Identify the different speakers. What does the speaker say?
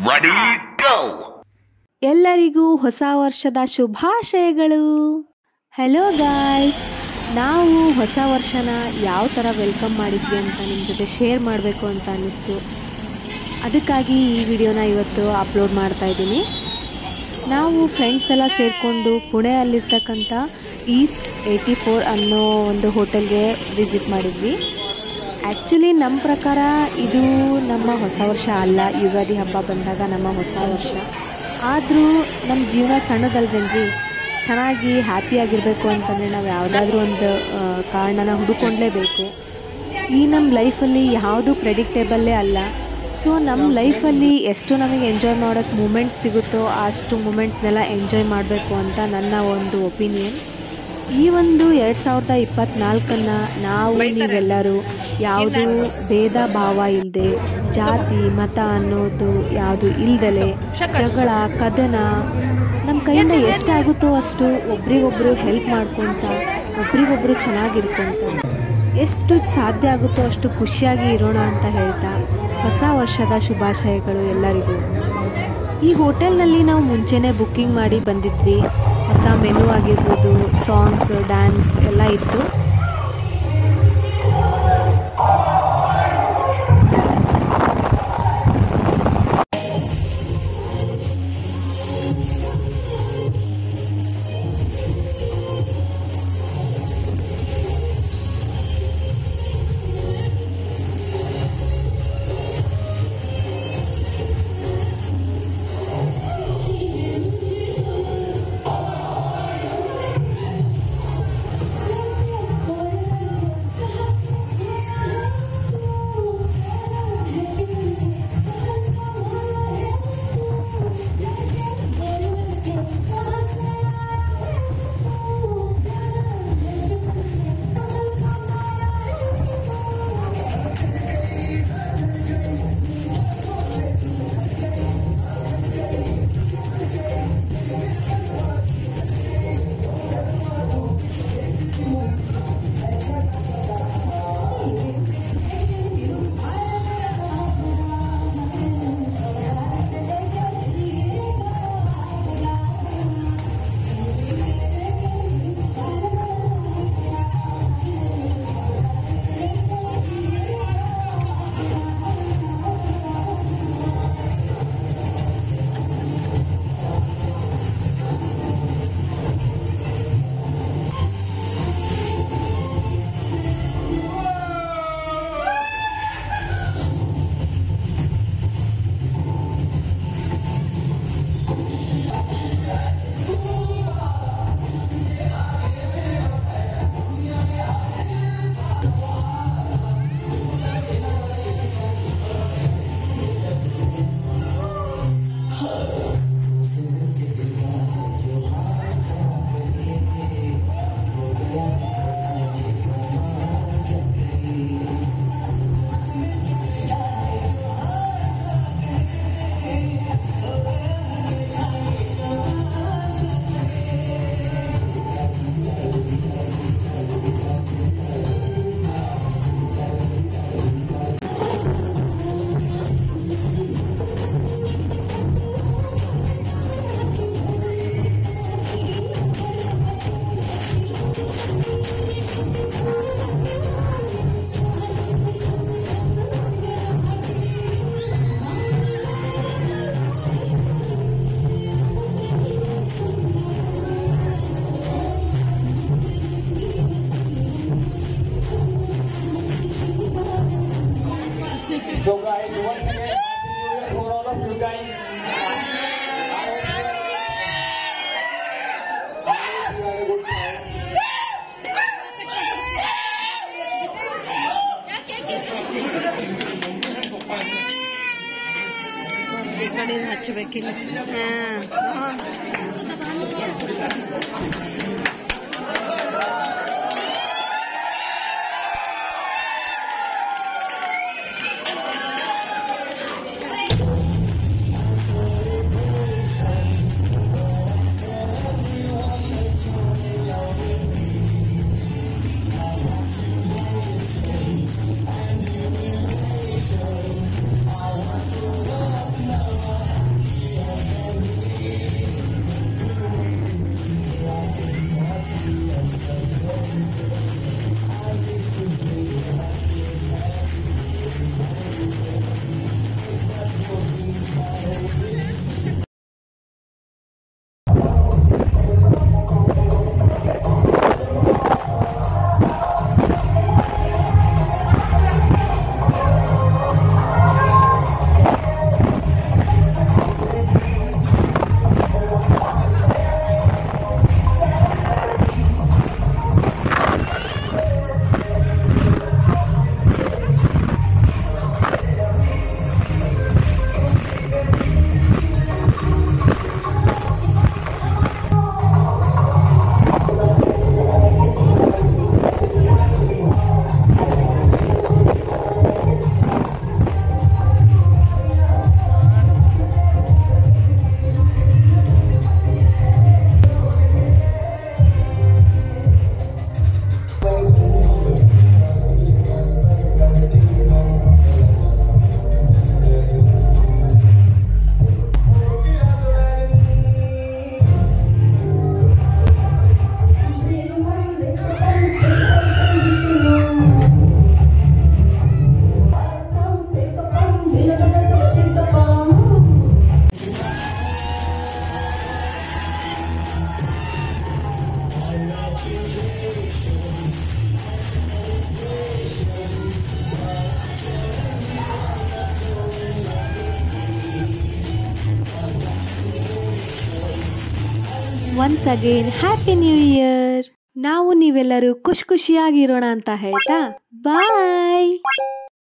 Speaker 1: Ready, go!
Speaker 2: ಎಲ್ಲರಿಗೂ ಹೊಸ ವರ್ಷದ ಶುಭಾಶಯಗಳು ಹಲೋ ಗಾಯ್ಸ್ ನಾವು ಹೊಸ ವರ್ಷನ ಯಾವ ಥರ ವೆಲ್ಕಮ್ ಮಾಡಿದ್ವಿ ಅಂತ ನಿಮ್ಮ ಜೊತೆ ಶೇರ್ ಮಾಡಬೇಕು ಅಂತ ಅನ್ನಿಸ್ತು ಅದಕ್ಕಾಗಿ ಈ ವಿಡಿಯೋನ ಇವತ್ತು ಅಪ್ಲೋಡ್ ಮಾಡ್ತಾ ಇದ್ದೀನಿ ನಾವು ಫ್ರೆಂಡ್ಸ್ ಎಲ್ಲ ಸೇರಿಕೊಂಡು ಪುಣೆಯಲ್ಲಿರ್ತಕ್ಕಂಥ ಈಸ್ಟ್ ಏಯ್ಟಿ ಫೋರ್ ಅನ್ನೋ ಒಂದು ಹೋಟೆಲ್ಗೆ ವಿಸಿಟ್ ಮಾಡಿದ್ವಿ ಆ್ಯಕ್ಚುಲಿ ನಮ್ಮ ಪ್ರಕಾರ ಇದು ನಮ್ಮ ಹೊಸ ವರ್ಷ ಅಲ್ಲ ಯುಗಾದಿ ಹಬ್ಬ ಬಂದಾಗ ನಮ್ಮ ಹೊಸ ವರ್ಷ ಆದರೂ ನಮ್ಮ ಜೀವನ ಸಣ್ಣದಲ್ವೇನ್ರಿ ಚೆನ್ನಾಗಿ ಹ್ಯಾಪಿಯಾಗಿರಬೇಕು ಅಂತಂದರೆ ನಾವು ಯಾವುದಾದ್ರೂ ಒಂದು ಆ, ಕಾರಣನ ಹುಡುಕೊಂಡ್ಲೇಬೇಕು ಈ ನಮ್ಮ ಲೈಫಲ್ಲಿ ಯಾವುದು ಪ್ರೆಡಿಕ್ಟೇಬಲ್ಲೇ ಅಲ್ಲ ಸೊ ನಮ್ಮ ಲೈಫಲ್ಲಿ ಎಷ್ಟು ನಮಗೆ ಎಂಜಾಯ್ ಮಾಡೋಕ್ಕೆ ಮೂಮೆಂಟ್ಸ್ ಸಿಗುತ್ತೋ ಅಷ್ಟು ಮೂಮೆಂಟ್ಸ್ನೆಲ್ಲ ಎಂಜಾಯ್ ಮಾಡಬೇಕು ಅಂತ ನನ್ನ ಒಂದು ಒಪಿನಿಯನ್ ಈ ಒಂದು ಎರಡು ಸಾವಿರದ ಇಪ್ಪತ್ನಾಲ್ಕನ್ನು ನಾವು ನೀವೆಲ್ಲರೂ ಯಾವುದು ಭೇದ ಭಾವ ಇಲ್ಲದೆ ಜಾತಿ ಮತ ಅನ್ನೋದು ಯಾವುದು ಇಲ್ದಲೆ ಜಗಳ ಕದನ ನಮ್ಮ ಕೈಯಿಂದ ಎಷ್ಟಾಗುತ್ತೋ ಅಷ್ಟು ಒಬ್ರಿಗೊಬ್ರು ಹೆಲ್ಪ್ ಮಾಡ್ಕೊತ ಒಬ್ರಿಗೊಬ್ರು ಚೆನ್ನಾಗಿರ್ಕೊಂತ ಎಷ್ಟು ಸಾಧ್ಯ ಆಗುತ್ತೋ ಅಷ್ಟು ಖುಷಿಯಾಗಿ ಇರೋಣ ಅಂತ ಹೇಳ್ತಾ ಹೊಸ ವರ್ಷದ ಶುಭಾಶಯಗಳು ಎಲ್ಲರಿಗೂ ಈ ಹೋಟೆಲ್ನಲ್ಲಿ ನಾವು ಮುಂಚೆನೇ ಬುಕ್ಕಿಂಗ್ ಮಾಡಿ ಬಂದಿದ್ವಿ ಹೊಸ ಮೆನು ಆಗಿರ್ಬೋದು ಸಾಂಗ್ಸ್ ಡ್ಯಾನ್ಸ್ ಎಲ್ಲ ಇತ್ತು
Speaker 3: So guys, once again, happy new year for all of you guys. I hope you had a good time.
Speaker 2: ಈ ಕಡೆ ಹಚ್ಚಬೇಕಿಲ್ಲ ಹಾಂ
Speaker 3: Happy
Speaker 2: once again happy new year ನಾವು ನೀವೆಲ್ಲರೂ ಖುಷಿ ಖುಷಿಯಾಗಿರೋಣ ಅಂತ ಹೇಳ್ತಾ ಬಾಯ್